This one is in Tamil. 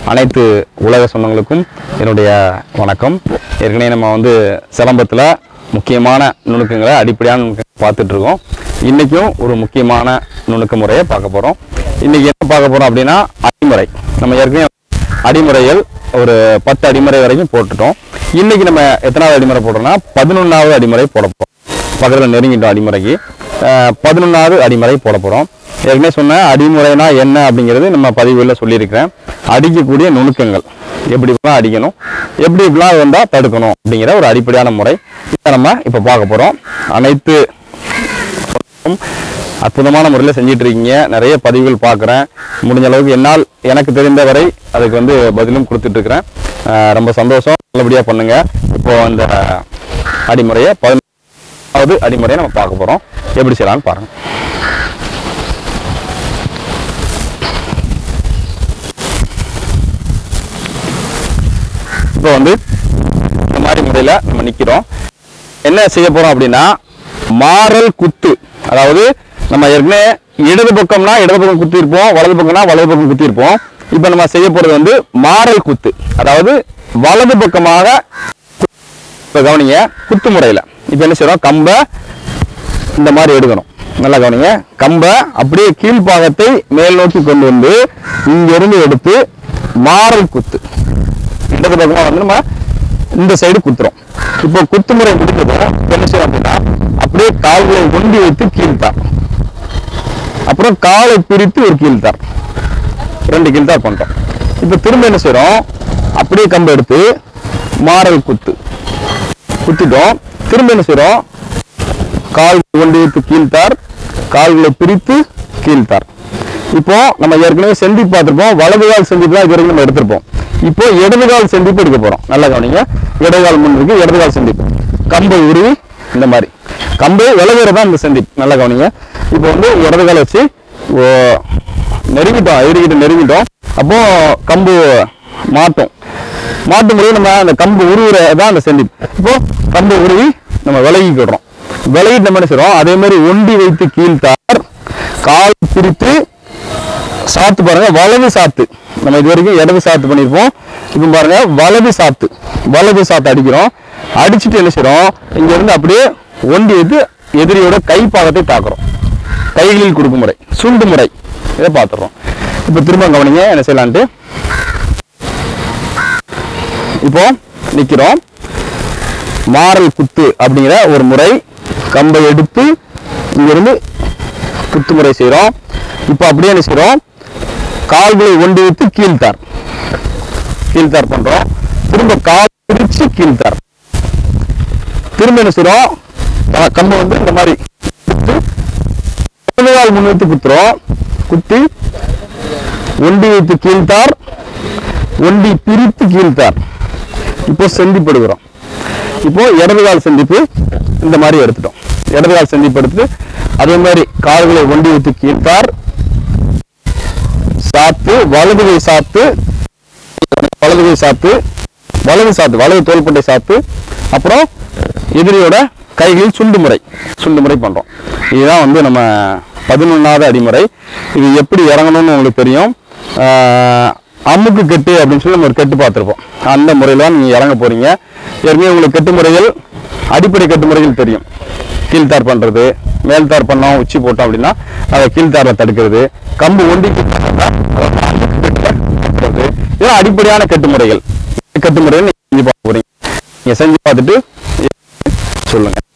அனைத்து உலக சொந்தங்களுக்கும் என்னுடைய வணக்கம் ஏற்கனவே நம்ம வந்து சிலம்பத்தில் முக்கியமான நுணுக்கங்களை அடிப்படையான நுணுக்கங்களை பார்த்துட்டு இருக்கோம் இன்றைக்கும் ஒரு முக்கியமான நுணுக்க முறையை பார்க்க போகிறோம் இன்றைக்கி என்ன பார்க்க போகிறோம் அப்படின்னா அடிமுறை நம்ம ஏற்கனவே அடிமுறைகள் ஒரு பத்து அடிமுறை வரைக்கும் போட்டுட்டோம் இன்னைக்கு நம்ம எத்தனாவது அடிமுறை போடுறோம்னா பதினொன்றாவது அடிமுறை போட போகிறோம் பக்கத்தில் நெருங்கிட்டோம் அடிமுறைக்கு பதினொன்றாவது அடிமுறை போட போகிறோம் ஏற்கனவே சொன்ன அடிமுறைனா என்ன அப்படிங்கிறது நம்ம பதிவுகளில் சொல்லியிருக்கிறேன் அடிக்கக்கூடிய நுணுக்கங்கள் எப்படி இப்படிலாம் அடிக்கணும் எப்படி இப்படிலாம் வந்தால் தடுக்கணும் அப்படிங்கிற ஒரு அடிப்படையான முறை இதை நம்ம இப்போ பார்க்க போகிறோம் அனைத்து அற்புதமான முறையில் செஞ்சிட்டு இருக்கீங்க நிறைய பதிவுகள் பார்க்குறேன் முடிஞ்ச அளவுக்கு என்னால் எனக்கு தெரிந்த வரை அதுக்கு வந்து பதிலும் கொடுத்துட்டு இருக்கிறேன் அஹ் ரொம்ப சந்தோஷம் நல்லபடியாக பண்ணுங்க இப்போ அந்த அடிமுறையை பதினொன்றாவது அடிமுறையை நம்ம பார்க்க போகிறோம் எப்படி செய்யலாம்னு பாருங்க இப்போ வந்து இந்த மாதிரி முறையில் நம்ம நிற்கிறோம் என்ன செய்ய போறோம் அப்படின்னா மாறல் குத்து அதாவது நம்ம ஏற்கனவே இடது பக்கம்னா இடது பக்கம் குத்தி இருப்போம் வலது பக்கம்னா வலது பக்கம் குத்தி இருப்போம் இப்போ நம்ம செய்ய போறது வந்து மாறல் குத்து அதாவது வலது பக்கமாக இப்போ கவனிங்க குத்து முறையில் இப்போ என்ன செய்யறோம் கம்பை இந்த மாதிரி எடுக்கணும் நல்லா கவனிங்க கம்பை அப்படியே கீழ்ப்பாகத்தை மேல் நோக்கி கொண்டு வந்து இங்கிருந்து எடுத்து மாறல் குத்து இடது பக்கமா வந்து நம்ம இந்த சைடு குத்துறோம் இப்போ குத்து முறை முடிஞ்சதும் என்ன செய்யணும் அப்படின்னா அப்படியே கால்களை ஒண்டி வைத்து கீழ்த்தார் அப்புறம் காலை பிரித்து ஒரு கீழ்த்தார் ரெண்டு கீழ்த்தார் பண்றோம் இப்போ திரும்ப என்ன செய்றோம் அப்படியே கம்பு எடுத்து மாறல் குத்து குத்திட்டோம் திரும்ப என்ன செய்றோம் கால் ஒண்டி வைத்து கீழ்த்தார் கால்களை பிரித்து கீழ்த்தார் இப்போ நம்ம ஏற்கனவே செந்தி பார்த்திருப்போம் வலது கால் செந்திப்பு தான் இது வரைக்கும் நம்ம எடுத்திருப்போம் இப்போ இடது கால் செந்திப்பு எடுக்க போறோம் நல்லா கவனிங்க இடது கால் முன் இருக்கு இடது கால் செந்திப்பு கம்பை உருவி இந்த மாதிரி கம்பு விலகுறது தான் இந்த செந்திப்பு நல்லா கவனிங்க இப்போ வந்து இடது கால் வச்சு ஓ, நெருங்கிட்டோம் எதிரிக்கிட்ட நெருங்கிட்டோம் அப்போ கம்பு மாட்டும் மாட்டும் போது நம்ம அந்த கம்பு உருவுறதான் அந்த செந்திப்பு இப்போ கம்பு உருவி நம்ம விலகிக்கிடுறோம் விலகிட்டு நம்ம என்ன செய்றோம் அதே மாதிரி ஒண்டி வைத்து கீழ்த்தார் கால் பிரித்து சாத்து பாருங்க வலது சாத்து நம்ம இது வரைக்கும் இடது சாத்து பண்ணியிருப்போம் இப்போ பாருங்க வலது சாத்து வலது சாத்து அடிக்கிறோம் அடிச்சுட்டு என்ன செய்றோம் இங்க இருந்து அப்படியே ஒண்டி வைத்து எதிரியோட கை பாகத்தை தாக்குறோம் கைகளில் கொடுக்கும் முறை சுண்டு முறை இதை பார்த்துடுறோம் இப்போ திரும்ப கவனிங்க என்ன செய்யலான்ட்டு இப்போ நிக்கிறோம் மாறல் குத்து அப்படிங்கிற ஒரு முறை கம்பை எடுத்து இங்கிருந்து குத்து முறை செய்கிறோம் இப்போ அப்படியே என்ன செய்கிறோம் கால்களை ஒண்டி வைத்து கீழ்த்தார் கீழ்த்தார் பண்றோம் திரும்ப கால் பிரிச்சு கீழ்த்தார் திரும்ப என்ன செய்கிறோம் கம்பை வந்து இந்த மாதிரி குத்து, இடது கால் முன் வைத்து குத்துறோம் குத்தி ஒண்டி வைத்து கீழ்த்தார் ஒண்டி பிரித்து கீழ்த்தார் இப்போ செந்திப்படுகிறோம் இப்போ இடது கால் சந்திப்பு இந்த மாதிரி எடுத்துட்டோம் இடது கால் சந்திப்பு எடுத்து அதே மாதிரி கால்களை ஒண்டி வைத்து கீழ்த்தார் சாத்து வலது கை சாத்து வலது கை சாத்து வலது சாத்து வலது தோள்பட்டை சாத்து அப்புறம் எதிரியோட கைகளில் சுண்டு முறை சுண்டு முறை பண்றோம் இதுதான் வந்து நம்ம பதினொன்றாவது அடிமுறை இது எப்படி இறங்கணும்னு உங்களுக்கு தெரியும் ஆஹ், அமுக்கு கெட்டு அப்படின்னு சொல்லி நம்ம ஒரு கெட்டு பார்த்துருப்போம் அந்த முறையில் தான் நீங்கள் இறங்க போறீங்க ஏற்கனவே உங்களுக்கு கெட்டு முறைகள் அடிப்படை கெட்டு முறைகள் தெரியும் கீழ்த்தார் பண்றது மேல்தார் பண்ணோம் உச்சி போட்டோம் அப்படின்னா அதை கீழ்த்தாரில் தடுக்கிறது கம்பு ஒண்டி தடுக்கிறது இதெல்லாம் அடிப்படையான கெட்டு முறைகள் கெட்டு முறைகள் நீங்க செஞ்சு பார்க்க போறீங்க நீங்க செஞ்சு பார்த்துட்டு சொல்லுங்க